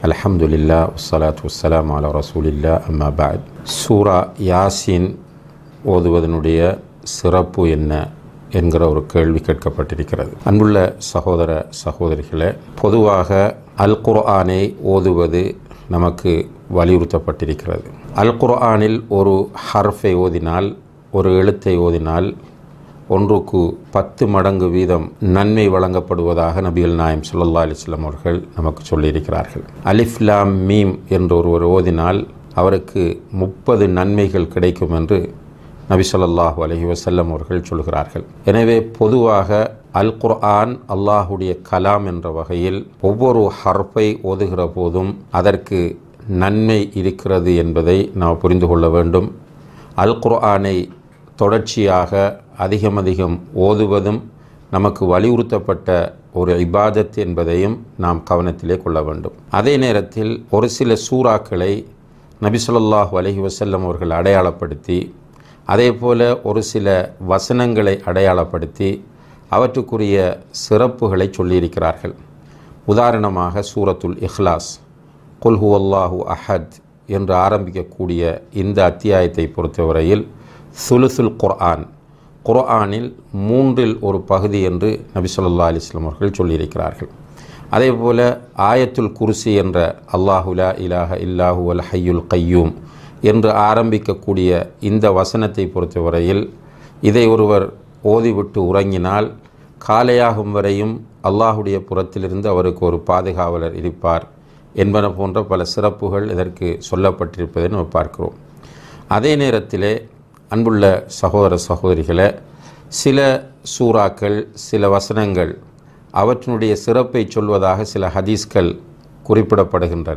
அல்ஹம்துலில்லா வஸ்ஸலாத்து வஸ்ஸலாம் அலா ரசூலில்லா அம்மா பாத் சூரா யாசின் ஓதுவதனுடைய சிறப்பு என்ன என்கிற ஒரு கேள்வி கேட்கப்பட்டிருக்கிறது அன்புள்ள சகோதர சகோதரிகளே பொதுவாக அல் குர்ஆனை ஓதுவது நமக்கு வலியுறுத்தப்பட்டிருக்கிறது அல் குர்ஆனில் ஒரு ஹர்ஃபை ஓதினால் ஒரு எழுத்தை ஓதினால் ஒன்றுக்கு பத்து மடங்கு வீதம் நன்மை வழங்கப்படுவதாக நபிகள் நாயம் சுல்லா அலிஸ்லாம் அவர்கள் நமக்கு சொல்லியிருக்கிறார்கள் அலிஃப்லாம் மீம் என்று ஒருவர் ஓதினால் அவருக்கு முப்பது நன்மைகள் கிடைக்கும் என்று நபி சொல்லாஹு அலஹி வசல்லம் அவர்கள் சொல்கிறார்கள் எனவே பொதுவாக அல் குர்ஆன் அல்லாஹுடைய கலாம் என்ற வகையில் ஒவ்வொரு ஹர்ஃபை ஓதுகிற போதும் அதற்கு நன்மை இருக்கிறது என்பதை நாம் புரிந்து கொள்ள வேண்டும் அல் குர்ஆனை தொடர்ச்சியாக அதிகம் அதிகம் ஓதுவதும் நமக்கு வலியுறுத்தப்பட்ட ஒரு இபாதத் என்பதையும் நாம் கவனத்திலே கொள்ள வேண்டும் அதே நேரத்தில் ஒரு சில சூறாக்களை நபி சொல்லாஹு அலஹி வசல்லம் அவர்கள் அடையாளப்படுத்தி அதே போல ஒரு சில வசனங்களை அடையாளப்படுத்தி அவற்றுக்குரிய சிறப்புகளை சொல்லியிருக்கிறார்கள் உதாரணமாக சூரத்துல் இஹ்லாஸ் குல்ஹு அல்லாஹு அஹத் என்று ஆரம்பிக்கக்கூடிய இந்த அத்தியாயத்தை பொறுத்தவரையில் சுலுசுல் குர்ஆன் குர்ஆனில் மூன்றில் ஒரு பகுதி என்று நபி சொல்லா அலிஸ்லாம் அவர்கள் சொல்லியிருக்கிறார்கள் அதே போல ஆயத்துல் குர்சி என்ற அல்லாஹுலா இலாஹ இல்லாஹு அல் ஹையுல் கையூம் என்று ஆரம்பிக்கக்கூடிய இந்த வசனத்தை பொறுத்தவரையில் இதை ஒருவர் ஓதிவிட்டு உறங்கினால் காலையாகும் வரையும் அல்லாஹுடைய புறத்திலிருந்து அவருக்கு ஒரு பாதுகாவலர் இருப்பார் என்பன போன்ற பல சிறப்புகள் இதற்கு சொல்லப்பட்டிருப்பதை நம்ம பார்க்கிறோம் அதே நேரத்திலே அன்புள்ள சகோதர சகோதரிகளை சில சூறாக்கள் சில வசனங்கள் அவற்றினுடைய சிறப்பை சொல்வதாக சில ஹதீஸ்கள் குறிப்பிடப்படுகின்றன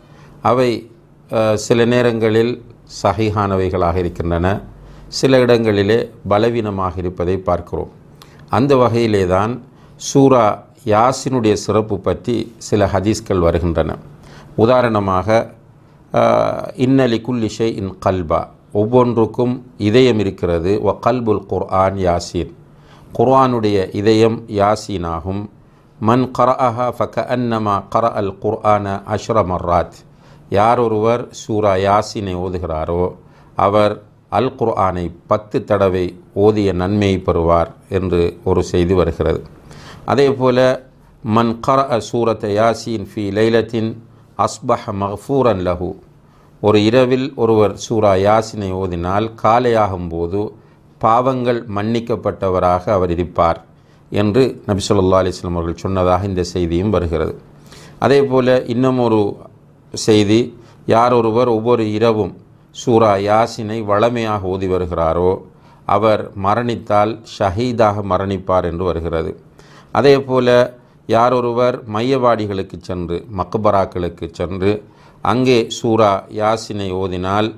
அவை சில நேரங்களில் சகிஹானவைகளாக இருக்கின்றன சில இடங்களிலே பலவீனமாக இருப்பதை பார்க்கிறோம் அந்த வகையிலே தான் சூரா யாசினுடைய சிறப்பு பற்றி சில ஹதீஸ்கள் வருகின்றன உதாரணமாக இன்னலி குல்லிஷை இன் கல்பா ஒவ்வொன்றுக்கும் இதயம் இருக்கிறது ஒ கல்புல் குர்ஆன் யாசீன் குர்ஆனுடைய இதயம் யாசீனாகும் மன் கரஅஹா ஃபக அன்னமா கர அல் குர்ஆன அஷ்ர மர்ராத் யார் ஒருவர் சூரா யாசினை ஓதுகிறாரோ அவர் அல் குர்ஆனை பத்து தடவை ஓதிய நன்மையை பெறுவார் என்று ஒரு செய்தி வருகிறது அதே போல மன் கர சூரத் யாசீன் ஃபி லைலத்தின் அஸ்பஹ மஃபூரன் லஹு ஒரு இரவில் ஒருவர் சூரா யாசினை ஓதினால் காலையாகும்போது பாவங்கள் மன்னிக்கப்பட்டவராக அவர் இருப்பார் என்று நபி சொல்லா அலிஸ்லாம் அவர்கள் சொன்னதாக இந்த செய்தியும் வருகிறது அதே போல் இன்னும் ஒரு செய்தி யார் ஒருவர் ஒவ்வொரு இரவும் சூரா யாசினை வளமையாக ஓதி வருகிறாரோ அவர் மரணித்தால் ஷஹீதாக மரணிப்பார் என்று வருகிறது அதே போல் யார் ஒருவர் மையவாடிகளுக்கு சென்று மக்பராக்களுக்கு சென்று அங்கே சூரா யாசினை ஓதினால்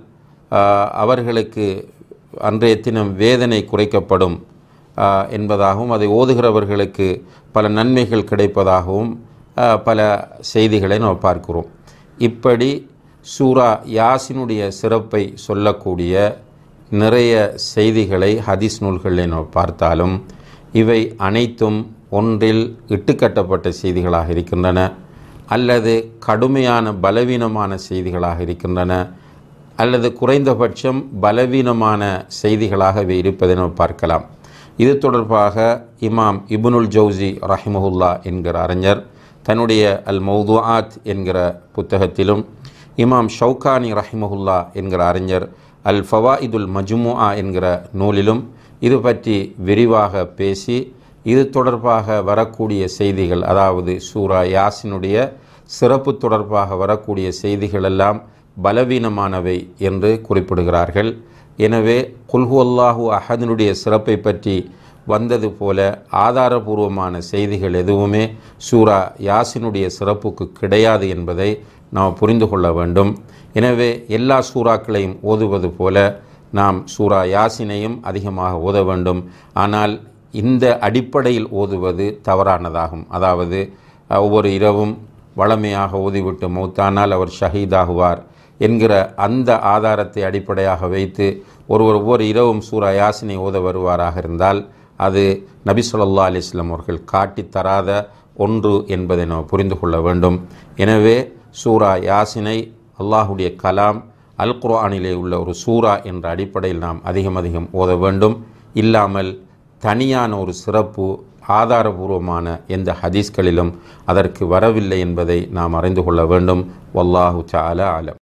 அவர்களுக்கு அன்றைய தினம் வேதனை குறைக்கப்படும் என்பதாகவும் அதை ஓதுகிறவர்களுக்கு பல நன்மைகள் கிடைப்பதாகவும் பல செய்திகளை நாம் பார்க்கிறோம் இப்படி சூரா யாசினுடைய சிறப்பை சொல்லக்கூடிய நிறைய செய்திகளை ஹதீஸ் நூல்களில் நாம் பார்த்தாலும் இவை அனைத்தும் ஒன்றில் இட்டுக்கட்டப்பட்ட செய்திகளாக இருக்கின்றன அல்லது கடுமையான பலவீனமான செய்திகளாக இருக்கின்றன அல்லது குறைந்தபட்சம் பலவீனமான செய்திகளாக இவை இருப்பதை நாம் பார்க்கலாம் இது தொடர்பாக இமாம் இபுனுல் ஜவுசி ரஹிமஹுல்லா என்கிற அறிஞர் தன்னுடைய அல் மௌதுஆத் என்கிற புத்தகத்திலும் இமாம் ஷவுகானி ரஹிமஹுல்லா என்கிற அறிஞர் அல் ஃபவாயிதுல் மஜ்முஆ என்கிற நூலிலும் இது பற்றி விரிவாக பேசி இது தொடர்பாக வரக்கூடிய செய்திகள் அதாவது சூரா யாசினுடைய சிறப்பு தொடர்பாக வரக்கூடிய செய்திகள் எல்லாம் பலவீனமானவை என்று குறிப்பிடுகிறார்கள் எனவே குல்ஹு அல்லாஹு அஹதனுடைய சிறப்பை பற்றி வந்தது போல ஆதாரபூர்வமான செய்திகள் எதுவுமே சூரா யாசினுடைய சிறப்புக்கு கிடையாது என்பதை நாம் புரிந்து கொள்ள வேண்டும் எனவே எல்லா சூறாக்களையும் ஓதுவது போல நாம் சூரா யாசினையும் அதிகமாக ஓத வேண்டும் ஆனால் இந்த அடிப்படையில் ஓதுவது தவறானதாகும் அதாவது ஒவ்வொரு இரவும் வளமையாக ஓதிவிட்டு மௌத்தானால் அவர் ஷஹீதாகுவார் என்கிற அந்த ஆதாரத்தை அடிப்படையாக வைத்து ஒருவர் ஒவ்வொரு இரவும் சூரா யாசினை ஓத வருவாராக இருந்தால் அது நபி சொல்லா அலிஸ்லாம் அவர்கள் காட்டி தராத ஒன்று என்பதை நாம் புரிந்து கொள்ள வேண்டும் எனவே சூரா யாசினை அல்லாஹுடைய கலாம் அல் குர்ஆனிலே உள்ள ஒரு சூரா என்ற அடிப்படையில் நாம் அதிகம் அதிகம் ஓத வேண்டும் இல்லாமல் தனியான ஒரு சிறப்பு ஆதாரபூர்வமான எந்த ஹதீஸ்களிலும் அதற்கு வரவில்லை என்பதை நாம் அறிந்து கொள்ள வேண்டும் வல்லாஹு தஆலா அலம்